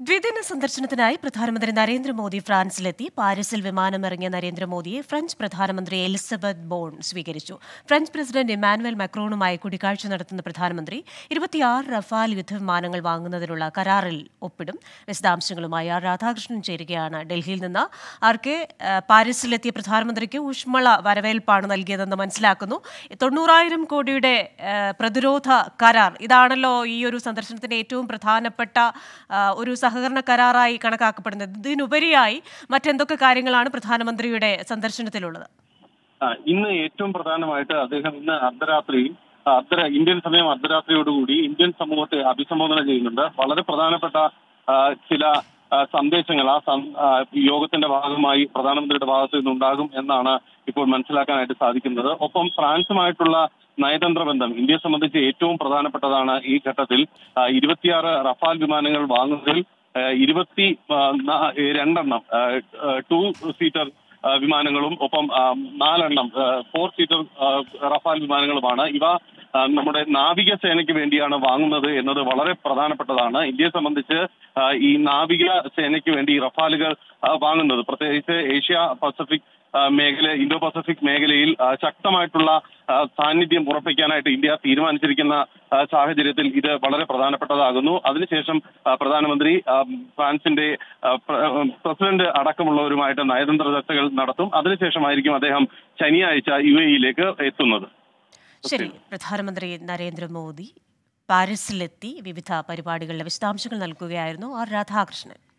ദ്വിദിന സന്ദർശനത്തിനായി പ്രധാനമന്ത്രി നരേന്ദ്രമോദി ഫ്രാൻസിലെത്തി പാരീസിൽ വിമാനമിറങ്ങിയ നരേന്ദ്രമോദിയെ ഫ്രഞ്ച് പ്രധാനമന്ത്രി എലിസബത്ത് ബോൺ സ്വീകരിച്ചു ഫ്രഞ്ച് പ്രസിഡന്റ് ഇമാനുവൽ മക്രോണുമായി കൂടിക്കാഴ്ച നടത്തുന്ന പ്രധാനമന്ത്രി ഇരുപത്തിയാറ് റഫാൽ യുദ്ധവിമാനങ്ങൾ വാങ്ങുന്നതിനുള്ള കരാറിൽ ഒപ്പിടും വിശദാംശങ്ങളുമായി ആർ രാധാകൃഷ്ണൻ ചേരുകയാണ് ഡൽഹിയിൽ നിന്ന് ആർ കെ ഏഹ്, പാരീസിലെത്തിയ പ്രധാനമന്ത്രിക്ക് ഊഷ്മള വരവേൽപ്പാണ് നൽകിയതെന്ന് മനസ്സിലാക്കുന്നു തൊണ്ണൂറായിരം കോടിയുടെ ഏഹ്, പ്രതിരോധ കരാർ ഇതാണല്ലോ ഈ ഒരു സന്ദർശനത്തിന്റെ ഏറ്റവും പ്രധാനപ്പെട്ട ആ, ഒരു സഹകരണ കരാറായി കണക്കാക്കപ്പെടുന്നത് ഇതിനുപരിയായി മറ്റെന്തൊക്കെ കാര്യങ്ങളാണ് പ്രധാനമന്ത്രിയുടെ സന്ദർശനത്തിലുള്ളത് ആ, ഇന്ന് ഏറ്റവും പ്രധാനമായിട്ട് അദ്ദേഹം ഇന്ന് അർദ്ധരാത്രി ആ, അർദ്ധ ഇന്ത്യൻ സമയം അർദ്ധരാത്രിയോടുകൂടി ഇന്ത്യൻ സമൂഹത്തെ അഭിസംബോധന ചെയ്യുന്നുണ്ട് വളരെ പ്രധാനപ്പെട്ട ആ, ചില ആ, സന്ദേശങ്ങൾ ആ സം- ആ, യോഗത്തിന്റെ ഭാഗമായി പ്രധാനമന്ത്രിയുടെ ഭാഗത്തു നിന്നുണ്ടാകും എന്നാണ് ഇപ്പോൾ മനസ്സിലാക്കാനായിട്ട് സാധിക്കുന്നത് ഒപ്പം ഫ്രാൻസുമായിട്ടുള്ള നയതന്ത്ര ബന്ധം ഇന്ത്യയെ സംബന്ധിച്ച് ഏറ്റവും പ്രധാനപ്പെട്ടതാണ് ഈ ഘട്ടത്തിൽ ആ, ഇരുപത്തിയാറ് റഫാൽ വിമാനങ്ങൾ വാങ്ങുന്നതിൽ ആ, ഇരുപത്തി ആ, ന- രണ്ടെണ്ണം ടു സീറ്റർ ആ, വിമാനങ്ങളും ഒപ്പം ആ, നാലെണ്ണം ഫോർ സീറ്റർ ആ, റഫാൽ വിമാനങ്ങളുമാണ് ഇവ ആ, നമ്മുടെ നാവിക സേനയ്ക്ക് വേണ്ടിയാണ് വാങ്ങുന്നത് എന്നത് വളരെ പ്രധാനപ്പെട്ടതാണ് ഇന്ത്യയെ സംബന്ധിച്ച് ആ, ഈ നാവിക സേനയ്ക്ക് വേണ്ടി ഈ റഫാലുകൾ ആ, വാങ്ങുന്നത് പ്രത്യേകിച്ച് ഏഷ്യ പസഫിക് ആ, മേഖല ഇന്തോ പസഫിക് മേഖലയിൽ ആ, ശക്തമായിട്ടുള്ള ആ, സാന്നിധ്യം ഉറപ്പിക്കാനായിട്ട് ഇന്ത്യ തീരുമാനിച്ചിരിക്കുന്ന ആ, സാഹചര്യത്തിൽ ഇത് വളരെ പ്രധാനപ്പെട്ടതാകുന്നു അതിനുശേഷം ആ, പ്രധാനമന്ത്രി ആ, ഫ്രാൻസിന്റെ ആ, പ്ര- ആ, പ്രസിഡന്റ് അടക്കമുള്ളവരുമായിട്ട് നയതന്ത്ര ചർച്ചകൾ നടത്തും അതിനുശേഷമായിരിക്കും അദ്ദേഹം ശനിയാഴ്ച യു എയിലേക്ക് എത്തുന്നത് ശരി പ്രധാനമന്ത്രി നരേന്ദ്രമോദി പാരീസിലെത്തി വിവിധ പരിപാടികളിലെ വിശദാംശങ്ങൾ നൽകുകയായിരുന്നു ആർ രാധാകൃഷ്ണൻ